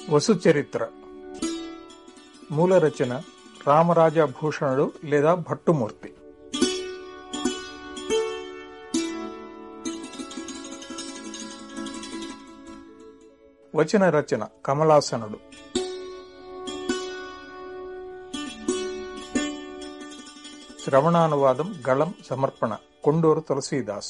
వసు చరిత్ర మూల రచన రామరాజ భూషణుడు లేదా భట్టుమూర్తి వచన రచన కమలాసనుడు శ్రవణానువాదం గళం సమర్పణ కొండూరు తులసీదాస్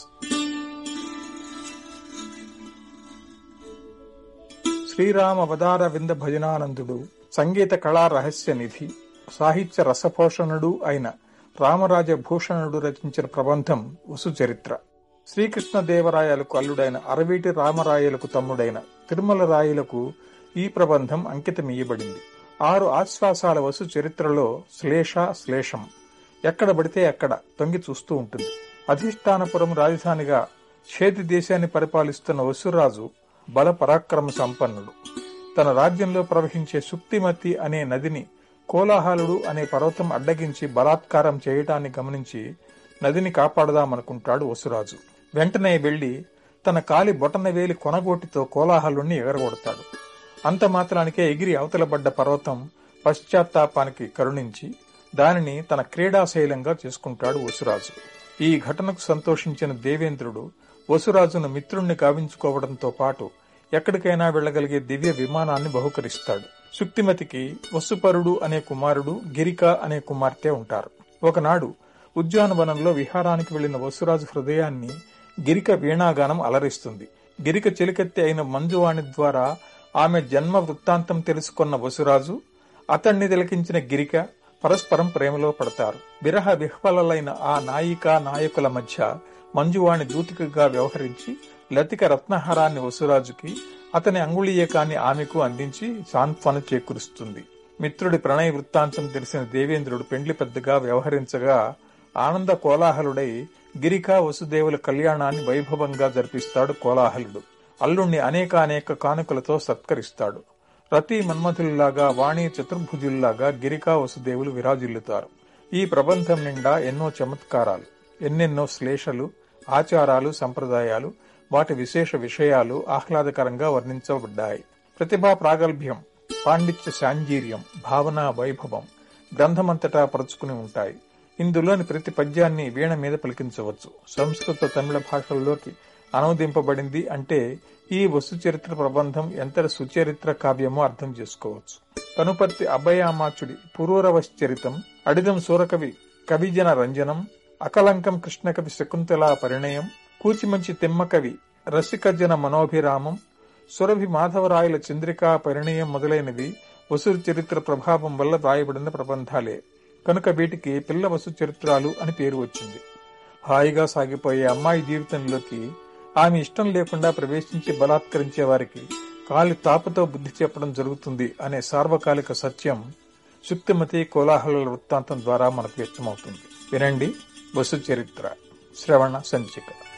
శ్రీరామ అవతార వింద భజనానందుడు సంగీత కళా రహస్య నిధి సాహిత్య రసపోషణుడు అయిన రామరాజ భూషణుడు రచించిన ప్రబంధం వసు చరిత్ర శ్రీకృష్ణదేవరాయలకు అల్లుడైన అరవీటి రామరాయలకు తమ్ముడైన తిరుమల రాయలకు ఈ ప్రబంధం అంకితమియ్యబడింది ఆరు ఆశ్వాసాల వసు చరిత్రలో శ్లేష శ్లేషం ఎక్కడ పడితే అక్కడ తొంగి చూస్తూ ఉంటుంది అధిష్టానపురం రాజధానిగా చేతి దేశాన్ని పరిపాలిస్తున్న వసురాజు బల పరాక్రమ సంపన్నుడు తన రాజ్యంలో ప్రవహించే సుక్తిమతి అనే నదిని కోలాహలుడు అనే పర్వతం అడ్డగించి బలాత్కారం చేయటాన్ని గమనించి నదిని కాపాడదామనుకుంటాడు వసురాజు వెంటనే వెళ్లి తన కాలి బొటన వేలి కొనగోటితో కోలాహలుణ్ణి ఎగరగొడతాడు అంత మాత్రానికే ఎగిరి అవతలబడ్డ పర్వతం పశ్చాత్తాపానికి కరుణించి దానిని తన క్రీడాశైలంగా చేసుకుంటాడు వసురాజు ఈ ఘటనకు సంతోషించిన దేవేంద్రుడు వసురాజును మిత్రుణ్ణి కావించుకోవడంతో పాటు ఎక్కడికైనా వెళ్లగలిగే దివ్య విమానాన్ని బహుకరిస్తాడు సుక్తిమతికి వసుపరుడు అనే కుమారుడు గిరిక అనే కుమార్తె ఉంటారు ఒకనాడు ఉద్యానవనంలో విహారానికి వెళ్లిన వసురాజు హృదయాన్ని గిరిక వీణాగానం అలరిస్తుంది గిరిక చెలికెత్తి అయిన మంజువాణి ద్వారా ఆమె జన్మ వృత్తాంతం తెలుసుకున్న వసురాజు అతన్ని తిలకించిన గిరిక పరస్పరం ప్రేమలో పడతారు విరహ విహ్వలైన ఆ నాయిక నాయకుల మధ్య మంజువాణి దూతికగా వ్యవహరించి లతిక రత్నహారాన్ని వసురాజుకి అతని అంగుళీయకాన్ని ఆమెకు అందించి సాంత్వన చేకూరుస్తుంది మిత్రుడి ప్రణయ వృత్తాంతం తెలిసిన దేవేంద్రుడు పెండ్లి పెద్దగా వ్యవహరించగా ఆనంద కోలాహలుడై గిరికా వసుదేవుల కళ్యాణాన్ని వైభవంగా జరిపిస్తాడు కోలాహలుడు అల్లుణ్ణి అనేక అనేక కానుకలతో సత్కరిస్తాడు రతి మన్మథుల్లాగా వాణి చతుర్భుజుల్లాగా గిరికా వసుదేవులు విరాజిల్లుతారు ఈ ప్రబంధం నిండా ఎన్నో చమత్కారాలు ఎన్నెన్నో శ్లేషలు ఆచారాలు సంప్రదాయాలు వాటి విశేష విషయాలు ఆహ్లాదకరంగా వర్ణించబడ్డాయి ప్రతిభా ప్రాగల్భ్యం పాండిత్య శాంజీర్యం భావన వైభవం గ్రంథమంతటా పరుచుకుని ఉంటాయి ఇందులోని ప్రతి పద్యాన్ని వీణ మీద పలికించవచ్చు సంస్కృత తమిళ భాషల్లోకి అనువదింపబడింది అంటే ఈ వస్తు చరిత్ర ప్రబంధం ఎంతటి సుచరిత్ర కావ్యమో అర్థం చేసుకోవచ్చు కనుపర్తి అభయామాచుడి పురూరవశ్చరితం అడిదం సూరకవి కవిజన రంజనం అకలంకం కృష్ణకవి శకుంతలా పరిణయం కూచిమంచి తిమ్మకవి రసికజన మనోభిరామం సురభి మాధవరాయల చంద్రికా పరిణయం మొదలైనవి వసురు చరిత్ర ప్రభావం వల్ల రాయబడిన ప్రబంధాలే కనుక వీటికి పిల్ల వసు చరిత్రాలు అని పేరు వచ్చింది హాయిగా సాగిపోయే అమ్మాయి జీవితంలోకి ఆమె ఇష్టం లేకుండా ప్రవేశించి బలాత్కరించే వారికి కాలి తాపతో బుద్ధి చెప్పడం జరుగుతుంది అనే సార్వకాలిక సత్యం సుక్తిమతి కోలాహల వృత్తాంతం ద్వారా మనకు వ్యక్తమవుతుంది వినండి వసు చరిత్ర శ్రవణ సంచిక